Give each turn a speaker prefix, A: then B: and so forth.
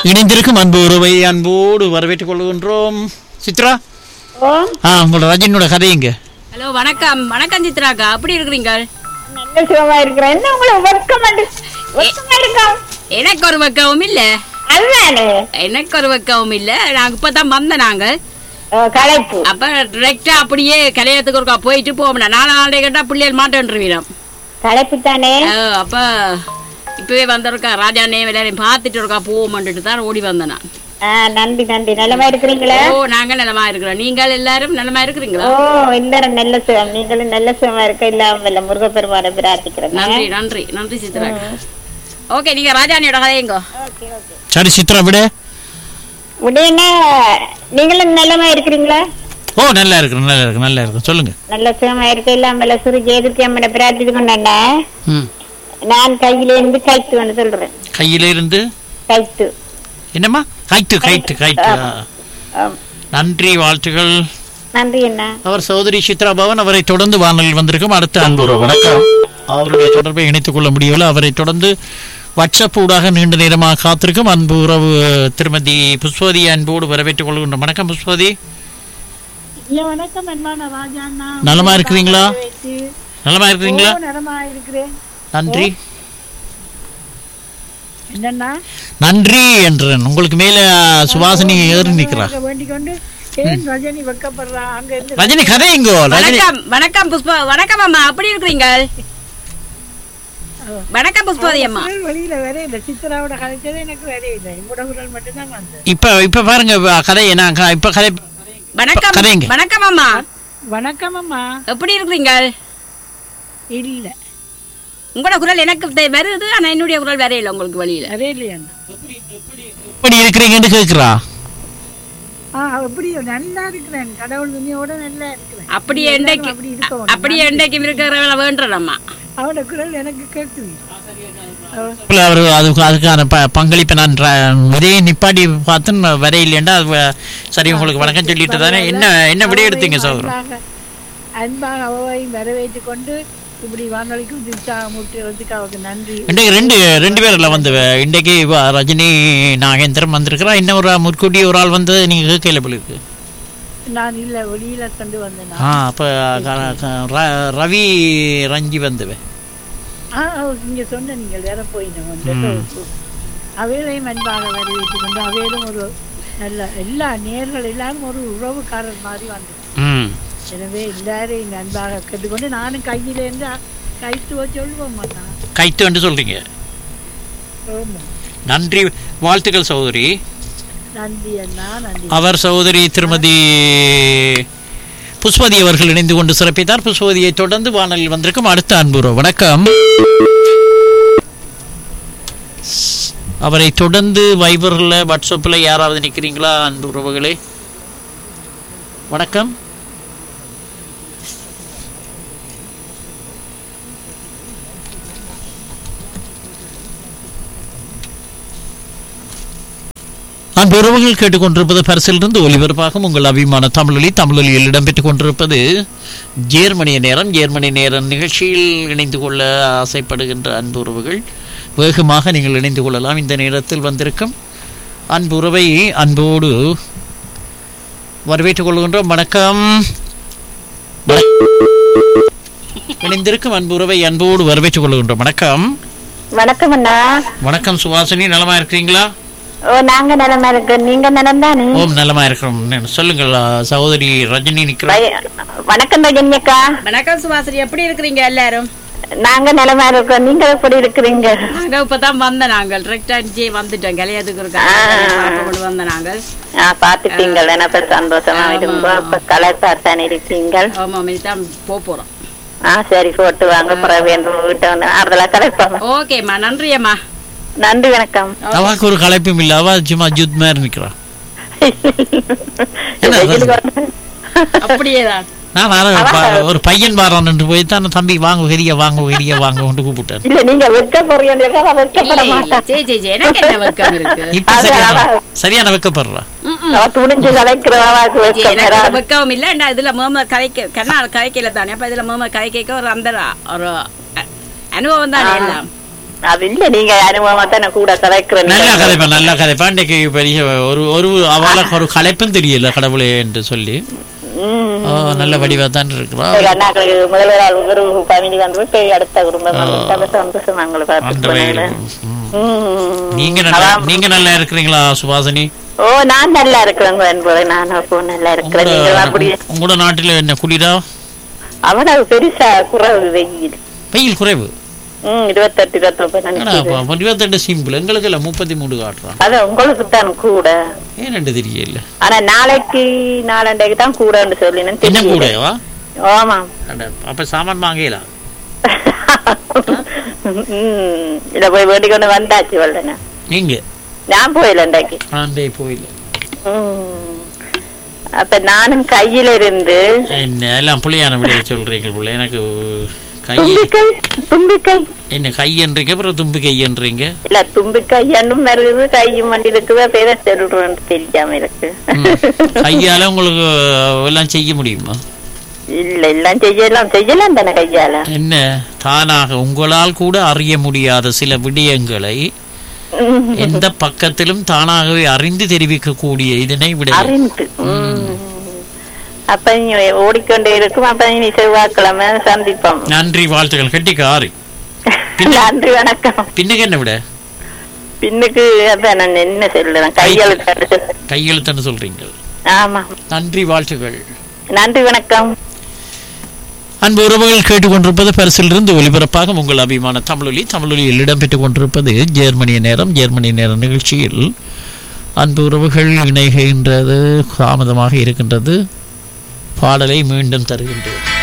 A: இணைந்திருக்கும் அன்பு உறவை அன்போடு வரவேற்றுக் கொள்கின்றோம் சித்ரா
B: ஓ
A: ஆ உங்களோட ரஜினியோட கதையுங்க
C: ஹலோ வணக்கம் வணக்கம் சித்ராக்கா எப்படி இருக்கிறீங்க
B: நல்ல சுகமா இருக்கிறேன் என்ன உங்களுக்கு வெட்கம் வந்து- வெட்கமா இருக்கா
C: எனக்கு ஒரு வெக்கவும் இல்ல
B: அதுதானே
C: எனக்கு ஒரு வெக்கவும் இல்ல நாங்க இப்பதான் வந்தோம் நாங்க
B: ஓ, களைப்பு
C: அப்ப டிரெக்டா அப்படியே கல்யாணத்துக்கு ஒருக்கா போயிட்டு போகணும் நாலு நாளே கேட்டா பிள்ளைகள் மாட்டேன்ருவீரம்
B: களைப்பு தானே
C: அப்ப இப்பவே வந்திருக்கா ராஜா நே எல்லாரையும் பார்த்துட்டு இருக்கா போவோம்ட்டு தான் ஓடி வந்தேன் நான்
B: ஆ, நன்றி நன்றி நல்லமா இருக்கிறீங்களா
C: ஓ நாங்க நலமா இருக்கிறோம் நீங்கள் எல்லாரும் நலமா இருக்கிறீங்களா
B: ஓ எல்லாரும் நல்ல சுகம் நீங்களும் நல்ல சுகமா இருக்க இல்லாம முருகப்பெருமான பிரார்த்திக்கிறேன்
C: நன்றி நன்றி நன்றி சித்ராக்கா ஓகே நீங்க ராஜானியோட கதையுங்கோ
A: சரி சித்ரா விட
B: உடனே நீங்களும் நல்லமா இருக்கிறீங்களா
A: ஓ நல்லா இருக்கு நல்லா இருக்கு நல்லா இருக்கு சொல்லுங்க
B: நல்ல சுகமா இருக்க இல்லாம சுரு ஜெயதுர்த்தி அம்மனை பிரார்த்தித்து கொண்டேன்டா
A: ம்
B: நான் கையில இருந்து கைத்து வந்து சொல்றேன்
A: கையில இருந்து
B: கைத்து
A: என்னம்மா கைட்டு கைட்டு கைட்டு ஆ.
B: ஆம்.
A: நன்றி வாழ்த்துகள்
B: நன்றி என்ன
A: அவர் சகோதரி சித்ரா பவன் அவரை தொடர்ந்து வானொலியில் வந்திருக்கும் அடுத்த அன்பு உறவு. வணக்கம் அவருடைய தொடர்பை இணைத்துக் கொள்ள முடியவில்லை அவரை தொடர்ந்து வாட்ஸ்அப் ஊடாக நீண்ட நேரமாக காத்திருக்கும் அன்பு உறவு திருமதி புஷ்பவதி அன்போடு வரவேற்றுக் கொள்கின்ற வணக்கம் புஷ்பவதி
D: ஐயா வணக்கம் அன்பான ராஜா அண்ணா
A: நலமா இருக்கிறீங்களா நலமா இருக்கிறீங்களா
D: நலமா இருக்கிறேன்
A: நன்றி
D: என்னன்னா
A: நன்றி என்றேன் உங்களுக்கு மேல சுவாசினி ஏறி நிற்கிறார்
D: வேண்டிக் கொண்டு ஏன் ரஜினி வெக்கப்படுறா அங்க இருந்து
A: ரஜினி கதை இங்கோ ரஜினி
C: வணக்கம் வணக்கம் புஷ்பா வணக்கம் அம்மா எப்படி இருக்கிறீங்க வணக்கம் புஷ்பாதி அம்மா
D: குரல் வெளியில வேற இல்ல சித்ராவோட கதைச்சது எனக்கு வேற இல்லை உங்களோட குரல் மட்டும்தான் வந்தது
A: இப்ப இப்ப பாருங்க கதை என்ன க- இப்ப கதை
C: வணக்கம்
A: கதைங்க.
C: வணக்கம் அம்மா
D: வணக்கம் அம்மா
C: எப்படி இருக்கிறீங்க
D: இல்ல
C: உங்களோட குரல் எனக்கு தெ- வருது ஆனா என்னுடைய குரல் வேற இல்லை உங்களுக்கு வழியில
D: வேற இல்லையா
A: எப்படி இருக்கிறீங்கன்னு கேக்குறா
D: ஆ எப்படி நல்லா இருக்கிறேன் கடவுள் துணியோட நல்லா இருக்கிறேன்
C: அப்படியே
D: எல்லாரும்
C: இன்றைக்கு
D: அப்படி இருக்கணும்.
C: அப்படியே இன்றைக்கு இருக்கிறவள வேண்டுறேன் அம்மா
D: அவனோட குரல் எனக்கு கேட்குது
A: இல்ல, அவரு அதுக்கு அதுக்கான ப- பங்களிப்பை நான் ர- இதே நிப்பாட்டி பார்த்து நான் வர இல்லையண்டா அது வ- சரி உங்களுக்கு வணக்கம் சொல்லிட்டு தானே என்ன என்ன விட எடுத்தீங்க சகோதரன்
D: அன்பாக அன்பாக அவையும் வரவேற்று கொண்டு இப்படி வானொலிக்கு உற்சாகமூட்டுறதுக்கு அவருக்கு நன்றி
A: இன்றைக்கு ரெண்டு ரெண்டு பேர் இல்லை வந்து இன்றைக்கு இவ ரஜினி நாகேந்திரன் வந்திருக்கிறா இன்னும் ஒரு முற்கூட்டி ஒரு ஆள் வந்து நீங்க கேட்கல போல இருக்கு
D: நான் இல்ல வெளியில கொண்டு வந்தேன்
A: ஆ அப்ப க- க- ர- ரவி ரஞ்சி வந்துவே
D: ஆ நீங்க சொன்ன நீங்கள் வேற போயினோம் அவையிலையும் அன்பாக வரவேற்று கொண்டு அவையிலும் ஒரு நல்ல எல்லா நேர்கள் எல்லாரும் ஒரு உறவுக்காரர் மாதிரி வந்து
A: ம்
D: எனவே எல்லாரையும் அன்பாக கேட்டுக்கொண்டு நானும் கையில இருந்து கைத்துவ சொல்லுவோம் மாட்டா
A: கைத்து என்று சொல்றீங்க நன்றி வாழ்த்துக்கள் சகோதரி
D: நன்றி அண்ணா நன்றி
A: அவர் சகோதரி திருமதி புஷ்பதி அவர்கள் இணைந்து கொண்டு சிறப்பித்தார் புஷ்பதியை தொடர்ந்து வானலில் வந்திருக்கும் அடுத்த அன்புறவு வணக்கம் அவரை தொடர்ந்து வைபரில் வாட்ஸ்அப்பில் யாராவது நிற்கிறீங்களா அன்பு உறவுகளே வணக்கம் அன்பு உறவுகள் கேட்டுக்கொண்டிருப்பது பரிசிலிருந்து ஒலிபரப்பாகும் உங்கள் அபிமான தமிழொலி தமிழொலியில் இடம்பெற்றுக் கொண்டிருப்பது ஜேர்மனிய நேரம் ஜேர்மனி நேர நிகழ்ச்சியில் இணைந்து கொள்ள ஆசைப்படுகின்ற அன்பு உறவுகள் வேகமாக நீங்கள் இணைந்து கொள்ளலாம் இந்த நேரத்தில் வந்திருக்கும் அன்பு உறவை அன்போடு வரவேற்றுக் கொள்கின்றோம் வணக்கம் வண- இணைந்திருக்கும் அன்பு உறவை அன்போடு வரவேற்றுக் கொள்கின்றோம் வணக்கம்
B: வணக்கம் அண்ணா
A: வணக்கம் சுவாசினி நலமா இருக்கிறீங்களா
B: ஓ நாங்க நலமா இருக்கோம் நீங்க நலம் தானே
A: ஓம் நலமா இருக்கிறோம் நே- சொல்லுங்கள் ஆ, சகோதரி ரஜினி நிற்கிறார்
B: வணக்கம் ரஜினி அக்கா
C: வணக்கம் சுபாஸ்ரீ எப்படி இருக்கிறீங்க எல்லாரும்
B: நாங்க நலமா இருக்கோம் நீங்க எப்படி இருக்கிறீங்க
C: நாங்க இப்பதான் வந்த நாங்கள் டிரெக்டாஜி வந்துட்டோம் கல்யாணத்துக்கு இருக்கா கொண்டு வந்த நாங்கள்
B: ஆ பாத்துட்டீங்கள் எனக்கு சந்தோஷமா இருக்கும் இப்ப கலர் இருக்கீங்கள்
C: ஆமா தான் போக போறோம்
B: ஆ சரி போட்டு வாங்க பிறகு வேண்டும் வீட்டை வந்து ஆறுதலா கலைப்பாங்க
C: ஓகேம்மா நன்றி அம்மா
B: நன்றி வணக்கம்
A: அவாக்கு ஒரு கலைப்பும் இல்ல அவ சும்மா ஜூத் மாதிரி நிக்கிறா என்ன
B: வெயிலுக்கு வந்து-
C: அப்படியேதான்
A: நான் வர ப- ஒரு பையன் வாரான் என்று போய் தான் தம்பி வாங்க வெறிய வாங்க வெறிய வாங்க கொண்டு கூப்பிட்டார்
B: இல்ல நீங்க வெக்க போறீங்க வெக்கப்பட
C: இல்ல, இல்ல.
B: மாட்டேன்
C: சே, சே, சே, எனக்கு என்ன வெக்கம் இருக்கு
A: இப்ப
B: அது
A: சரியான
B: அவ-
A: சரியான வைக்கப்படுறா
C: ம், ம்.
B: அவ துணிஞ்சு கலைக்கிறவாக்கு
C: சே,
B: வெக்கம்
C: எனக்கு
B: வராது.
C: வெக்கம் இல்ல நான் இதுல முகமது கதைக்க கண்ணா கதைக்கல தானே அப்ப இதுல முகமது கதைக்க ஒரு அந்த ஒரு அ- அனுபவம் தானே எல்லாம்
B: அது இல்ல நீங்க அனுபவமா தானே கூட கதைக்கிறேன்
A: நல்லா கதைப்பா நல்லா கதைப்பா இன்னைக்கு பெரிய ஒரு ஒரு அவளுக்கு ஒரு கலைப்பும் தெரியல கடவுளே என்று சொல்லி
B: ம்.
A: ஓ, நல்ல வடிவா தான் இருக்கிறா
B: ஒரு அண்ணாக்களுக்கு முதல்வர் ஆள் ஒரு ஃபேமிலி வந்து போய் அடுத்த குடும்பம் வந்து சந்தோஷம் சந்தோஷம் நாங்களை பார்த்து
A: அந்த வகையில்
B: போனாங்க.
A: ம்.
B: ம்.
A: நீங்க நல்லா நீங்க நல்லா இருக்கிறீங்களா சுபாசினி
B: ஓ நான் நல்லா இருக்கிறேங்க என்பது நான் அப்போ நல்லா இருக்கிறேன் நீங்க அப்படி
A: உங்களோட உங்களோட நாட்டில் என்ன குளிரா
B: அவ்வளவு பெருசா குறவு வெயில்
A: வெயில் குறைவு
B: ம் இருபத்தெட்டு இருபத்தொன்பது
A: ஆனா,
B: நினைக்கிறேன்
A: அப்ப இருபத்தெட்டு சிம்பிள் எங்களுக்கு இல்லை முப்பத்தி மூணு காட்டுறான்
B: அது உங்களுக்கு தான் கூட
A: ஏன்னு தெரியல
B: ஆனா நாளைக்கு நாளண்டைக்கு தான் கூடன்னு சொல்லினேன்
A: என்ன
B: தெரியல.
A: கூடவா
B: ஆமா
A: அட, அப்ப சாமான் வாங்கலாம்
B: ம் இத போய் வேண்டி கொண்டு வந்தாச்சு வல்லன
A: நீங்க
B: நான் போயில இன்றைக்கு
A: ஆண்டே போயில
B: ம். அப்ப நானும் கையில இருந்து
A: என்ன எல்லாம் புள்ளியான விடைய சொல்றீங்க புள்ள எனக்கு கை
B: தும்பிக்கை தும்பிக்கை
A: என்ன கையன்றீங்க அப்புறம் தும்பி கையன்றீங்க
B: இல்ல தும்பிக்கை என்னும் வருது கையும் வண்டி இருக்குதா பேர சொல்றேன்னு தெரியாம இருக்கு
A: ம். கையால உங்களுக்கு எல்லாம் செய்ய முடியுமா
B: இல்ல எல்லாம் செய்யலாம் செய்யலாம் தானே கையால
A: என்ன தானாக உங்களால் கூட அறிய முடியாத சில விடயங்களை
B: ம்.
A: எந்த பக்கத்திலும் தானாகவே அறிந்து தெரிவிக்கக்கூடிய இதனை விட
B: அறிந்து ம். அப்ப நீ ஓடிக்கொண்டே இருக்கும் அப்ப நீ செவ்வாய்க்கிழமை சந்திப்போம்
A: நன்றி வாழ்த்துக்கள் கெட்டிக்காரி
B: நன்றி வணக்கம்
A: பின்னுக்கு என்ன விட
B: பின்னுக்கு அதான் நான் என்ன சொல்லுறேன் கையெழுத்து
A: கையெழுத்துன்னு சொல்றீங்க
B: ஆமா
A: நன்றி வாழ்த்துக்கள்
B: நன்றி வணக்கம்
A: அன்பு உறவுகள் கேட்டுக்கொண்டிருப்பது பரிசிலிருந்து ஒலிபரப்பாக உங்கள் அபிமான தமிழொலி தமிழொலியில் இடம்பெற்றுக் கொண்டிருப்பது ஜெர்மனிய நேரம் ஜெர்மனிய நேர நிகழ்ச்சியில் அன்பு உறவுகள் இணைகின்றது தாமதமாக இருக்கின்றது பாடலை மீண்டும் தருகின்றோம்